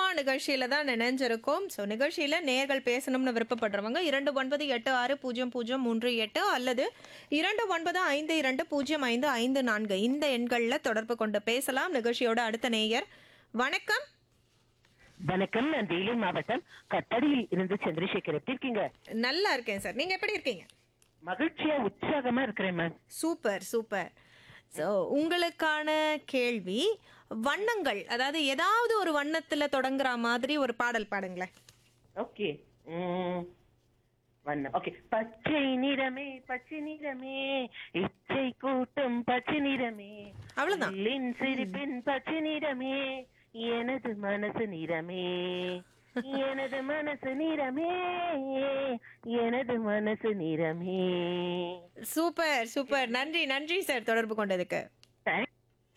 கும்பகோணமா நிகழ்ச்சியில தான் நினைஞ்சிருக்கோம் ஸோ நிகழ்ச்சியில நேர்கள் பேசணும்னு விருப்பப்படுறவங்க இரண்டு ஒன்பது எட்டு ஆறு பூஜ்ஜியம் பூஜ்ஜியம் மூன்று எட்டு அல்லது இரண்டு ஒன்பது ஐந்து இரண்டு பூஜ்ஜியம் ஐந்து ஐந்து நான்கு இந்த எண்களில் தொடர்பு கொண்டு பேசலாம் நிகழ்ச்சியோட அடுத்த நேயர் வணக்கம் வணக்கம் நான் வேலூர் மாவட்டம் கட்டடியில் இருந்து சந்திரசேகர் எப்படி இருக்கீங்க நல்லா இருக்கேன் சார் நீங்க எப்படி இருக்கீங்க மகிழ்ச்சியா உற்சாகமா இருக்கிறேன் மேம் சூப்பர் சூப்பர் ஸோ உங்களுக்கான கேள்வி வண்ணங்கள் அதாவது ஏதாவது ஒரு வண்ணத்துல தொடங்குற மாதிரி ஒரு பாடல் பாடுங்களேன் ஓகே வண்ணம் ஓகே பச்சை நிறமே பச்சை நிறமே இச்சை கூட்டம் பச்சை நிறமே அவ்வளவுதான். இல்லின் சிரிப்பின் பச்சை நிறமே எனது மனசு நிறமே எனது மனசு நிறமே எனது மனசு நிறமே சூப்பர் சூப்பர் நன்றி நன்றி சார் தொடர்பு கொண்டதுக்கு Thank-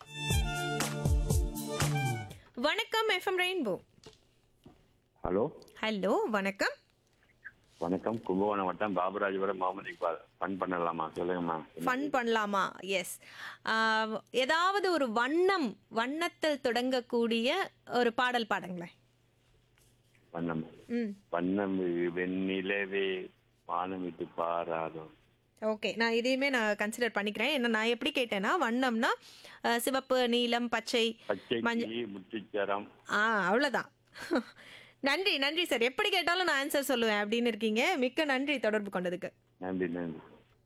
வணக்கம் எஃப்எம் ரெயின்போ ஹலோ ஹலோ வணக்கம் வணக்கம் கும்பகோணம் வட்டம் பாபுராஜபுரம் முகமது இக்பால் ஃபன் பண்ணலாமா சொல்லுங்கம்மா ஃபன் பண்ணலாமா எஸ் ஏதாவது ஒரு வண்ணம் வண்ணத்தில் தொடங்கக்கூடிய ஒரு பாடல் பாடுங்களேன் வண்ணம் ம் வண்ணம் வெண்ணிலவே வானம் விட்டு பாராதோ ஓகே நான் இதையுமே நான் கன்சிடர் பண்ணிக்கிறேன் ஏன்னா நான் எப்படி கேட்டேன்னா வண்ணம்னா அஹ், சிவப்பு நீலம் பச்சை பச்சை மஞ்சள் கிளி முத்துச்சரம் ஆ அவ்வளோதான் நன்றி நன்றி சார் எப்படி கேட்டாலும் நான் ஆன்சர் சொல்லுவேன் அப்படின்னு இருக்கீங்க மிக்க நன்றி தொடர்பு கொண்டதுக்கு நன்றி நன்றி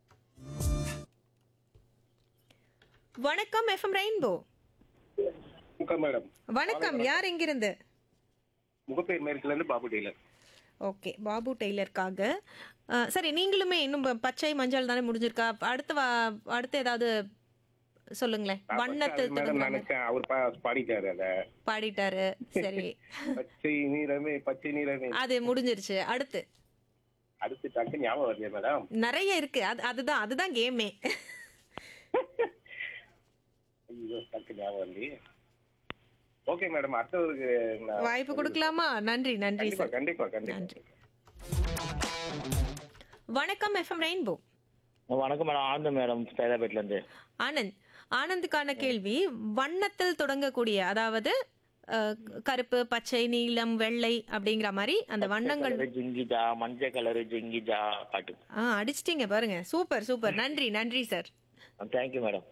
வணக்கம் எஃப்எம் ரெயின்போ வணக்கம் மேடம் வணக்கம் யார் எங்கிருந்து முகப்பேர் மேற்குல இருந்து பாபு டெய்லர் ஓகே பாபு டெய்லருக்காக அஹ், சரி நீங்களுமே இன்னும் ப- பச்சை மஞ்சள் தானே முடிஞ்சிருக்கா அடுத்து வா- அடுத்து ஏதாவது சொல்லுங்களேன் வண்ணத்தில் மேடம் தொடங்குற மாதிரி. நினைச்சேன் அவர் பா- பாடிட்டாரு அத பாடிட்டாரு சரி பச்சை நீரமே பச்சை நீரமே அது முடிஞ்சிருச்சு அடுத்து அடுத்து டக்கு ஞாபகம் வருது மேடம் நிறைய இருக்கு அது அதுதான் அதுதான் கேமே ஐயோ டக்கு ஞாபகம் வரலையே ஓகே மேடம் அடுத்தவருக்கு நான் வாய்ப்பு கொடுக்கலாமா நன்றி நன்றி கண்டிப்பா சார் கண்டிப்பா கண்டிப்பா நன்றி வணக்கம் எஃப்எம் ரெயின்போ வணக்கம் மேடம் ஆனந்த் மேடம் சைதாபேட்ல இருந்து ஆனந்த் ஆனந்துக்கான கேள்வி வண்ணத்தில் தொடங்கக்கூடிய அதாவது அஹ், கருப்பு பச்சை நீலம் வெள்ளை அப்படிங்கிற மாதிரி அந்த வண்ணங்கள் கலரு ஜிங்கிஜா மஞ்சள் கலரு ஜிங்கிஜா பாட்டு ஆ அடிச்சிட்டீங்க பாருங்க சூப்பர் சூப்பர் நன்றி நன்றி சார் தேங்க்யூ மேடம்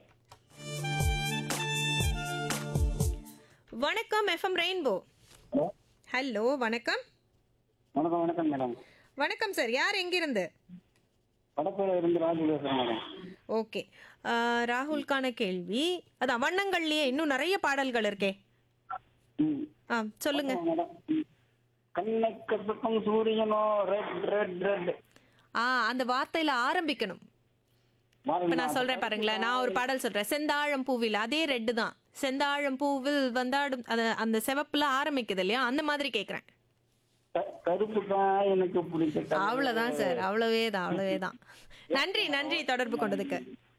வணக்கம் எஃப்எம் ரெயின்போ ஹலோ வணக்கம் வணக்கம் வணக்கம் மேடம் வணக்கம் சார் யார் எங்கிருந்து வடப்பேல இருந்து ராஜு பேசுறேன் மேடம் ஓகே ராகுல்கான கேள்வி அதான் வண்ணங்கள்லயே இன்னும் நிறைய பாடல்கள் இருக்கே ம். ஆ சொல்லுங்க மேடம் ம். கண்ணுக்கு பக்கம் சூரியனோ ரெட் ரெட் ரெட் ஆ அந்த வார்த்தையில ஆரம்பிக்கணும் இப்ப நான் சொல்றேன் பாருங்களேன் நான் ஒரு பாடல் சொல்றேன் செந்தாழம் பூவில் அதே ரெட்டு தான் செந்தாழம் பூவில் வந்தாடும் அது அந்த செவப்புல ஆரம்பிக்குது இல்லையா அந்த மாதிரி கேக்குறேன் கருப்பு தான் எனக்கு பிடிச்ச color. அவ்வளவுதான் சார் அவ்வளவே தான் அவ்வளவே தான் நன்றி நன்றி தொடர்பு கொண்டதுக்கு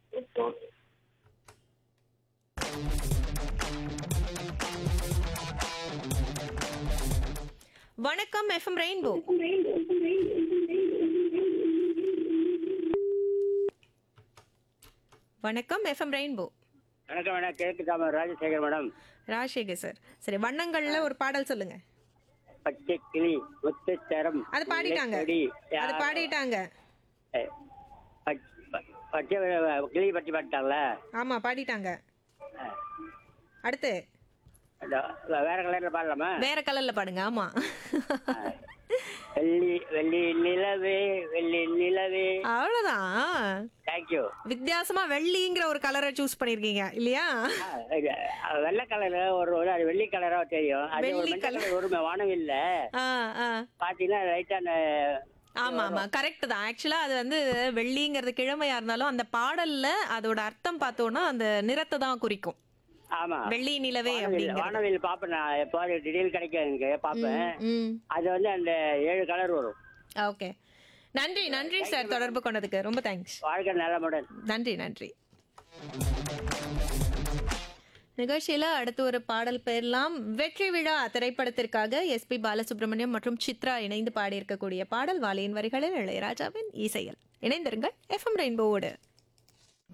வணக்கம் எஃப்எம் ரெயின்போ வணக்கம் எஃப்எம் ரெயின்போ வணக்கம் மேடம் கிழக்கு தாமரை ராஜசேகர் மேடம் ராஜசேகர் சார் சரி வண்ணங்கள்ல ஒரு பாடல் சொல்லுங்க பச்சை கிளி முத்துச்சரம் அது பாடிட்டாங்க இலைக்கொடி, அது யாரோ- பாடிட்டாங்க ஏ, பச்- ப- பச்சை வே- கிளி பற்றி பாடிட்டாங்கல்ல ஆமா பாடிட்டாங்க அடுத்து அந்த வேற கலர்ல பாடலாமா வேற கலர்ல பாடுங்க ஆமா வெள்ளி வெள்ளி நிலவே வெள்ளி நிலவே அவ்வளவுதான் தேங்க்யூ வித்தியாசமா வெள்ளிங்கிற ஒரு கலரை சூஸ் பண்ணிருக்கீங்க இல்லையா வெள்ளை கலர் ஒரு ஒரு அது வெள்ளி கலரா தெரியும் அது ஒரு வெள்ளி மஞ்சள் colour. கலர் ஒரு வானம் இல்ல ஆ, ஆ. பாத்தீங்கன்னா ரைட்டா அந்த ஆமா ஆமா கரெக்ட் தான் ஆக்சுவலா அது வந்து வெள்ளிங்கிறது கிழமையா இருந்தாலும் அந்த பாடல்ல அதோட அர்த்தம் பார்த்தோம்னா அந்த நிறத்தை தான் குறிக்கும் ஆமா வெள்ளி நிலவே வானவில் அப்படிங்கிறது வானவில் பாப்பேன் நான் எப்போ திடீர்னு கிடைக்கும் எனக்கு பாப்பேன் ம் அது வந்து அந்த ஏழு கலர் வரும் ஓகே நன்றி நன்றி சார் தொடர்பு கொண்டதுக்கு ரொம்ப தேங்க்ஸ் வாழ்க்கை நலமுடன் நன்றி நன்றி நிகழ்ச்சியில அடுத்து ஒரு பாடல் பெறலாம் வெற்றி விழா திரைப்படத்திற்காக எஸ்பி பாலசுப்ரமணியம் மற்றும் சித்ரா இணைந்து பாடியிருக்கக்கூடிய பாடல் வாலியின் வரிகளில் இளையராஜாவின் இசையில் இணைந்திருங்கள் எஃப்எம் ரெயின்போவோடு